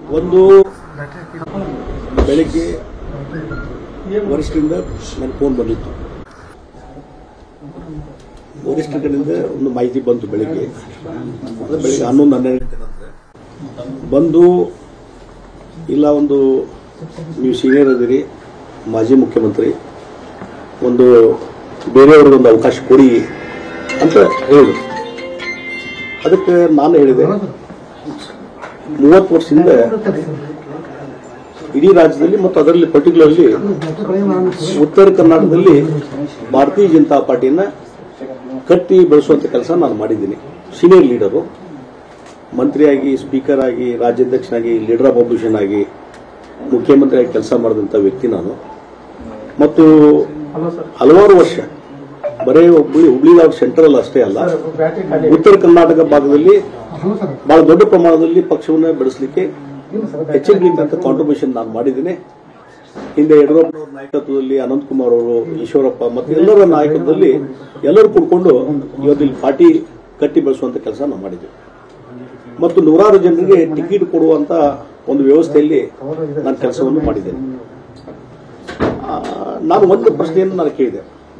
ಒಂದು ಬೆಳಿಗ್ಗೆ ವರಿಷ್ಠರಿಂದ ನನ್ನ ಫೋನ್ ಬಂದಿತ್ತು ವರಿಷ್ಠರ ಕಡೆಯಿಂದ ಒಂದು ಮಾಹಿತಿ ಬಂತು ಬೆಳಿಗ್ಗೆ ಅದು ಬೆಳಿಗ್ಗೆ ಹನ್ನೊಂದು ಹನ್ನೆರಡು ಗಂಟೆ ನಂತರ ಬಂದು ಇಲ್ಲ ಒಂದು ನೀವು ಸೀನಿಯರ್ ಅದೀರಿ ಮಾಜಿ ಮುಖ್ಯಮಂತ್ರಿ ಒಂದು ಬೇರೆಯವ್ರಿಗೊಂದು ಅವಕಾಶ ಕೊಡಿ ಅಂತ ಹೇಳಿದ್ರು ಅದಕ್ಕೆ ನಾನು ಹೇಳಿದೆ ಮೂವತ್ತು ವರ್ಷದಿಂದ ಇಡೀ ರಾಜ್ಯದಲ್ಲಿ ಮತ್ತು ಅದರಲ್ಲಿ ಪರ್ಟಿಕ್ಯುಲರ್ಲಿ ಉತ್ತರ ಕರ್ನಾಟಕದಲ್ಲಿ ಭಾರತೀಯ ಜನತಾ ಪಾರ್ಟಿಯನ್ನ ಕಟ್ಟಿ ಬೆಳೆಸುವಂತ ಕೆಲಸ ನಾನು ಮಾಡಿದ್ದೀನಿ ಸೀನಿಯರ್ ಲೀಡರು ಮಂತ್ರಿಯಾಗಿ ಸ್ಪೀಕರ್ ಆಗಿ ರಾಜ್ಯಾಧ್ಯಕ್ಷನಾಗಿ ಲೀಡರ್ ಆಫ್ ಅಪೋಸಿಷನ್ ಆಗಿ ಮುಖ್ಯಮಂತ್ರಿಯಾಗಿ ಕೆಲಸ ಮಾಡಿದಂಥ ವ್ಯಕ್ತಿ ನಾನು ಮತ್ತು ಹಲವಾರು ವರ್ಷ ಬರೇ ಹುಬ್ಳಿ ಹುಬ್ಳಿಧಾರ್ ಸೆಂಟ್ರಲ್ ಅಷ್ಟೇ ಅಲ್ಲ ಉತ್ತರ ಕರ್ನಾಟಕ ಭಾಗದಲ್ಲಿ ಬಹಳ ದೊಡ್ಡ ಪ್ರಮಾಣದಲ್ಲಿ ಪಕ್ಷವನ್ನು ಬೆಳೆಸಲಿಕ್ಕೆ ಹೆಚ್ಚಿನ ಕಾಂಟ್ರಿಬ್ಯೂಷನ್ ನಾನು ಮಾಡಿದ್ದೀನಿ ಹಿಂದೆ ಯಡಿಯೂರಪ್ಪನವರ ನಾಯಕತ್ವದಲ್ಲಿ ಅನಂತಕುಮಾರ್ ಅವರು ಈಶ್ವರಪ್ಪ ಮತ್ತು ಎಲ್ಲರ ನಾಯಕತ್ವದಲ್ಲಿ ಎಲ್ಲರೂ ಕೂಡ್ಕೊಂಡು ಇವತ್ತು ಇಲ್ಲಿ ಪಾರ್ಟಿ ಕಟ್ಟಿ ಬೆಳೆಸುವಂತ ಕೆಲಸ ನಾವು ಮಾಡಿದ್ದೀವಿ ಮತ್ತು ನೂರಾರು ಜನರಿಗೆ ಟಿಕೆಟ್ ಕೊಡುವಂತ ಒಂದು ವ್ಯವಸ್ಥೆಯಲ್ಲಿ ನಾನು ಕೆಲಸವನ್ನು ಮಾಡಿದ್ದೇನೆ ಆ, ನಾನು ಒಂದು ಪ್ರಶ್ನೆಯನ್ನು ನಾನು ಕೇಳಿದೆ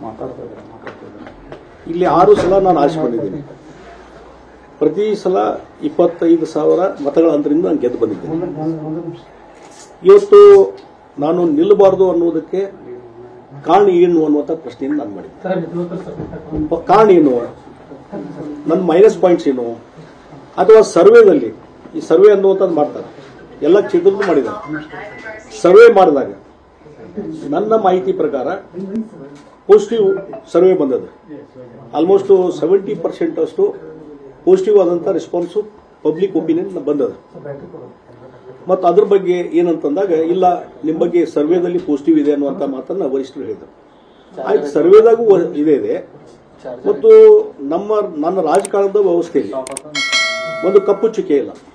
ಇಲ್ಲಿ ಆರು ಸಲ ನಾನು ಆಯ್ಕೆ ಬಂದಿದ್ದೀನಿ ಪ್ರತಿ ಸಲ ಇಪ್ಪತ್ತೈದು ಸಾವಿರ ಮತಗಳ ಅಂತರಿಂದ ನಾನು ಗೆದ್ದು ಬಂದಿದ್ದೇನೆ ಇವತ್ತು ನಾನು ನಿಲ್ಲಬಾರದು ಅನ್ನುವುದಕ್ಕೆ ಕಾರಣ ಏನು ಅನ್ನುವಂಥ ಪ್ರಶ್ನೆಯನ್ನು ನಾನು ಮಾಡಿದ್ದೆ ಪ- ಕಾರಣ ಏನು ನನ್ನ ಮೈನಸ್ ಪಾಯಿಂಟ್ಸ್ ಏನು ಅಥವಾ ಸರ್ವೇದಲ್ಲಿ ಈ ಸರ್ವೆ ಅನ್ನುವಂಥದ್ದು ಮಾಡ್ತಾರೆ ಎಲ್ಲ ಕ್ಷೇತ್ರದ್ದು ಮಾಡಿದ್ದಾರೆ ಸರ್ವೆ ಮಾಡಿದಾಗ ನನ್ನ ಮಾಹಿತಿ ಪ್ರಕಾರ ಪಾಸಿಟಿವ್ ಸರ್ವೆ ಬಂದದ್ದು ಆಲ್ಮೋಸ್ಟ್ ಸೆವೆಂಟಿ ಪರ್ಸೆಂಟ್ ಅಷ್ಟು ಪಾಸಿಟಿವ್ ಆದಂಥ ರೆಸ್ಪಾನ್ಸು ಪಬ್ಲಿಕ್ ಒಪಿನಿಯನ್ ಬಂದದ ಮತ್ತು ಅದ್ರ ಬಗ್ಗೆ ಏನಂತಂದಾಗ ಇಲ್ಲ ನಿಮ್ಮ ಬಗ್ಗೆ ಸರ್ವೇದಲ್ಲಿ ಪಾಸಿಟಿವ್ ಇದೆ ಅನ್ನುವಂಥ ಮಾತನ್ನ ವರಿಷ್ಠರು ಹೇಳಿದರು ಆಯ್ತು ಸರ್ವೇದಾಗೂ ಇದೆ ಇದೆ ಮತ್ತು ನಮ್ಮ ನನ್ನ ರಾಜಕಾರಣದ ವ್ಯವಸ್ಥೆಯಲ್ಲಿ ಒಂದು ಕಪ್ಪು ಚುಕ್ಕೆ ಇಲ್ಲ